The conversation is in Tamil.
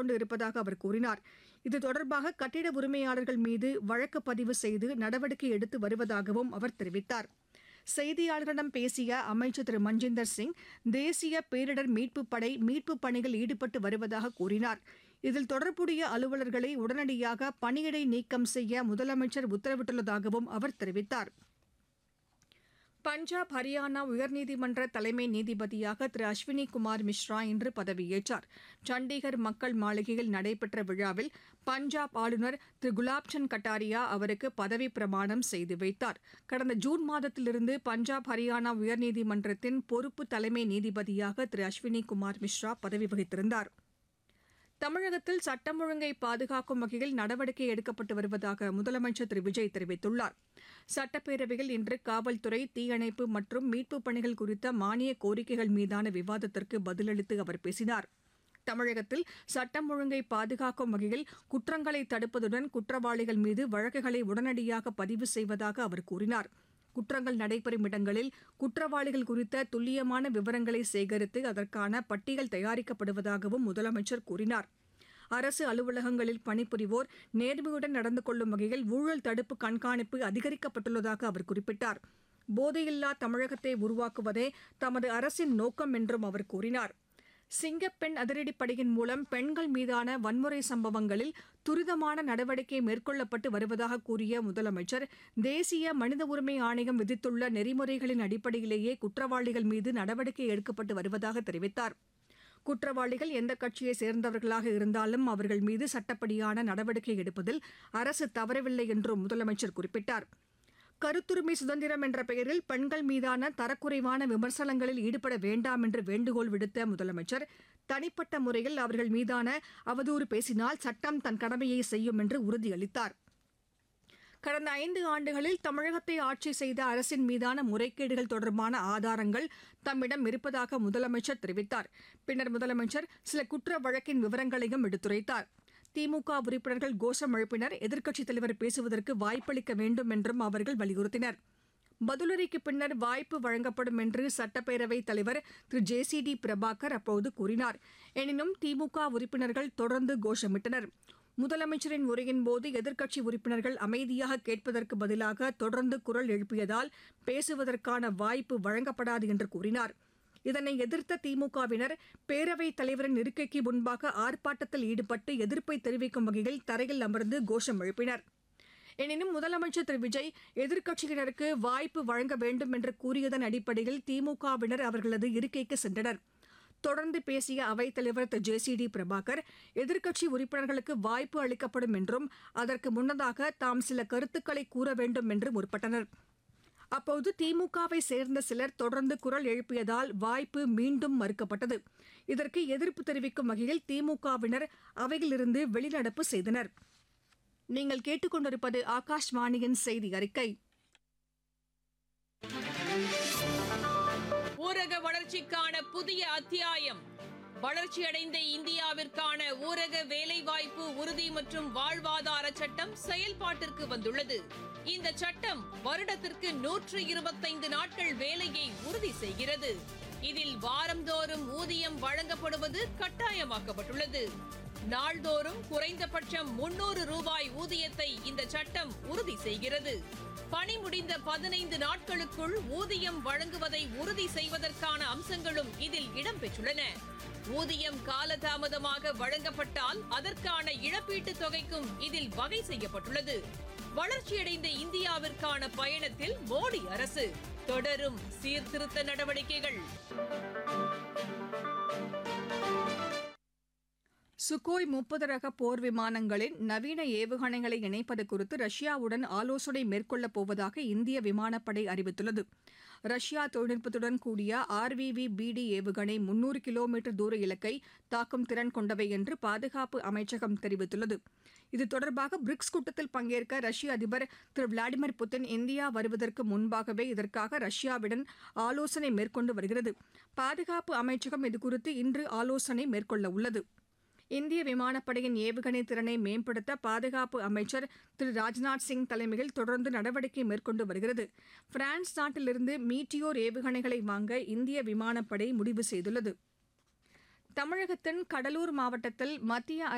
மேற்கொண்டு இருப்பதாக அவர் கூறினார் இது தொடர்பாக கட்டிட உரிமையாளர்கள் மீது வழக்கு பதிவு செய்து நடவடிக்கை எடுத்து வருவதாகவும் அவர் தெரிவித்தார் செய்தியாளர்களிடம் பேசிய அமைச்சர் திரு மஞ்சிந்தர் சிங் தேசிய பேரிடர் மீட்புப் படை மீட்புப் பணியில் ஈடுபட்டு வருவதாக கூறினார் இதில் தொடர்புடைய அலுவலர்களை உடனடியாக பணியிடை நீக்கம் செய்ய முதலமைச்சர் உத்தரவிட்டுள்ளதாகவும் அவர் தெரிவித்தார் பஞ்சாப் ஹரியானா உயர்நீதிமன்ற தலைமை நீதிபதியாக திரு அஸ்வினி குமார் மிஸ்ரா இன்று பதவியேற்றார் சண்டிகர் மக்கள் மாளிகையில் நடைபெற்ற விழாவில் பஞ்சாப் ஆளுநர் திரு குலாப்சந்த் கட்டாரியா அவருக்கு பதவி பிரமாணம் செய்து வைத்தார் கடந்த ஜூன் மாதத்திலிருந்து பஞ்சாப் ஹரியானா உயர்நீதிமன்றத்தின் பொறுப்பு தலைமை நீதிபதியாக திரு அஸ்வினி குமார் மிஸ்ரா பதவி வகித்திருந்தார் தமிழகத்தில் சட்டம் ஒழுங்கை பாதுகாக்கும் வகையில் நடவடிக்கை எடுக்கப்பட்டு வருவதாக முதலமைச்சர் திரு விஜய் தெரிவித்துள்ளார் சட்டப்பேரவையில் இன்று காவல்துறை தீயணைப்பு மற்றும் மீட்புப் பணிகள் குறித்த மானிய கோரிக்கைகள் மீதான விவாதத்திற்கு பதிலளித்து அவர் பேசினார் தமிழகத்தில் சட்டம் ஒழுங்கை பாதுகாக்கும் வகையில் குற்றங்களை தடுப்பதுடன் குற்றவாளிகள் மீது வழக்குகளை உடனடியாக பதிவு செய்வதாக அவர் கூறினார் குற்றங்கள் நடைபெறும் இடங்களில் குற்றவாளிகள் குறித்த துல்லியமான விவரங்களை சேகரித்து அதற்கான பட்டியல் தயாரிக்கப்படுவதாகவும் முதலமைச்சர் கூறினார் அரசு அலுவலகங்களில் பணிபுரிவோர் நேர்மையுடன் நடந்து கொள்ளும் வகையில் ஊழல் தடுப்பு கண்காணிப்பு அதிகரிக்கப்பட்டுள்ளதாக அவர் குறிப்பிட்டார் போதையில்லா தமிழகத்தை உருவாக்குவதே தமது அரசின் நோக்கம் என்றும் அவர் கூறினார் சிங்கப்பெண் அதிரடிப்படையின் மூலம் பெண்கள் மீதான வன்முறை சம்பவங்களில் துரிதமான நடவடிக்கை மேற்கொள்ளப்பட்டு வருவதாக கூறிய முதலமைச்சர் தேசிய மனித உரிமை ஆணையம் விதித்துள்ள நெறிமுறைகளின் அடிப்படையிலேயே குற்றவாளிகள் மீது நடவடிக்கை எடுக்கப்பட்டு வருவதாக தெரிவித்தார் குற்றவாளிகள் எந்த கட்சியை சேர்ந்தவர்களாக இருந்தாலும் அவர்கள் மீது சட்டப்படியான நடவடிக்கை எடுப்பதில் அரசு தவறவில்லை என்றும் முதலமைச்சர் குறிப்பிட்டார் கருத்துரிமை சுதந்திரம் என்ற பெயரில் பெண்கள் மீதான தரக்குறைவான விமர்சனங்களில் ஈடுபட வேண்டாம் என்று வேண்டுகோள் விடுத்த முதலமைச்சர் தனிப்பட்ட முறையில் அவர்கள் மீதான அவதூறு பேசினால் சட்டம் தன் கடமையை செய்யும் என்று உறுதியளித்தார் கடந்த ஐந்து ஆண்டுகளில் தமிழகத்தை ஆட்சி செய்த அரசின் மீதான முறைகேடுகள் தொடர்பான ஆதாரங்கள் தம்மிடம் இருப்பதாக முதலமைச்சர் தெரிவித்தார் பின்னர் முதலமைச்சர் சில குற்ற வழக்கின் விவரங்களையும் எடுத்துரைத்தார் திமுக உறுப்பினர்கள் கோஷம் எழுப்பினர் எதிர்க்கட்சித் தலைவர் பேசுவதற்கு வாய்ப்பளிக்க வேண்டும் என்றும் அவர்கள் வலியுறுத்தினர் பதிலுரைக்கு பின்னர் வாய்ப்பு வழங்கப்படும் என்று சட்டப்பேரவைத் தலைவர் திரு ஜே சி டி பிரபாகர் அப்போது கூறினார் எனினும் திமுக உறுப்பினர்கள் தொடர்ந்து கோஷமிட்டனர் முதலமைச்சரின் உரையின் போது எதிர்க்கட்சி உறுப்பினர்கள் அமைதியாக கேட்பதற்கு பதிலாக தொடர்ந்து குரல் எழுப்பியதால் பேசுவதற்கான வாய்ப்பு வழங்கப்படாது என்று கூறினார் இதனை எதிர்த்த திமுகவினர் பேரவைத் தலைவரின் இருக்கைக்கு முன்பாக ஆர்ப்பாட்டத்தில் ஈடுபட்டு எதிர்ப்பை தெரிவிக்கும் வகையில் தரையில் அமர்ந்து கோஷம் எழுப்பினர் எனினும் முதலமைச்சர் திரு விஜய் எதிர்க்கட்சியினருக்கு வாய்ப்பு வழங்க வேண்டும் என்று கூறியதன் அடிப்படையில் திமுகவினர் அவர்களது இருக்கைக்கு சென்றனர் தொடர்ந்து பேசிய அவைத்தலைவர் திரு ஜே சி டி பிரபாகர் எதிர்க்கட்சி உறுப்பினர்களுக்கு வாய்ப்பு அளிக்கப்படும் என்றும் அதற்கு முன்னதாக தாம் சில கருத்துக்களை கூற வேண்டும் என்று முற்பட்டனர் அப்போது திமுகவை சேர்ந்த சிலர் தொடர்ந்து குரல் எழுப்பியதால் வாய்ப்பு மீண்டும் மறுக்கப்பட்டது இதற்கு எதிர்ப்பு தெரிவிக்கும் வகையில் திமுகவினர் அவையிலிருந்து வெளிநடப்பு செய்தனர் நீங்கள் கேட்டுக்கொண்டிருப்பது ஆகாஷ்வாணியின் செய்தி அறிக்கை ஊரக வளர்ச்சிக்கான புதிய அத்தியாயம் வளர்ச்சியடைந்த இந்தியாவிற்கான ஊரக வேலைவாய்ப்பு உறுதி மற்றும் வாழ்வாதார சட்டம் செயல்பாட்டிற்கு வந்துள்ளது இந்த சட்டம் வருடத்திற்கு நூற்று இருபத்தைந்து நாட்கள் வேலையை உறுதி செய்கிறது இதில் வாரந்தோறும் ஊதியம் வழங்கப்படுவது கட்டாயமாக்கப்பட்டுள்ளது நாள்தோறும் குறைந்தபட்சம் முன்னூறு ரூபாய் ஊதியத்தை இந்த சட்டம் உறுதி செய்கிறது பணி முடிந்த பதினைந்து நாட்களுக்குள் ஊதியம் வழங்குவதை உறுதி செய்வதற்கான அம்சங்களும் இதில் இடம்பெற்றுள்ளன ஊதியம் காலதாமதமாக வழங்கப்பட்டால் அதற்கான இழப்பீட்டுத் தொகைக்கும் இதில் வகை செய்யப்பட்டுள்ளது வளர்ச்சியடைந்த இந்தியாவிற்கான பயணத்தில் மோடி அரசு தொடரும் சீர்திருத்த நடவடிக்கைகள் சுகோய் முப்பது ரக போர் விமானங்களின் நவீன ஏவுகணைகளை இணைப்பது குறித்து ரஷ்யாவுடன் ஆலோசனை மேற்கொள்ளப் போவதாக இந்திய விமானப்படை அறிவித்துள்ளது ரஷ்யா தொழில்நுட்பத்துடன் கூடிய ஆர்விவி பிடி ஏவுகணை முன்னூறு கிலோமீட்டர் தூர இலக்கை தாக்கும் திறன் கொண்டவை என்று பாதுகாப்பு அமைச்சகம் தெரிவித்துள்ளது இது தொடர்பாக பிரிக்ஸ் கூட்டத்தில் பங்கேற்க ரஷ்ய அதிபர் திரு விளாடிமிர் புட்டின் இந்தியா வருவதற்கு முன்பாகவே இதற்காக ரஷ்யாவுடன் ஆலோசனை மேற்கொண்டு வருகிறது பாதுகாப்பு அமைச்சகம் இதுகுறித்து இன்று ஆலோசனை மேற்கொள்ள உள்ளது இந்திய விமானப்படையின் ஏவுகணை திறனை மேம்படுத்த பாதுகாப்பு அமைச்சர் திரு ராஜ்நாத் சிங் தலைமையில் தொடர்ந்து நடவடிக்கை மேற்கொண்டு வருகிறது பிரான்ஸ் நாட்டிலிருந்து மீட்டியோர் ஏவுகணைகளை வாங்க இந்திய விமானப்படை முடிவு செய்துள்ளது தமிழகத்தின் கடலூர் மாவட்டத்தில் மத்திய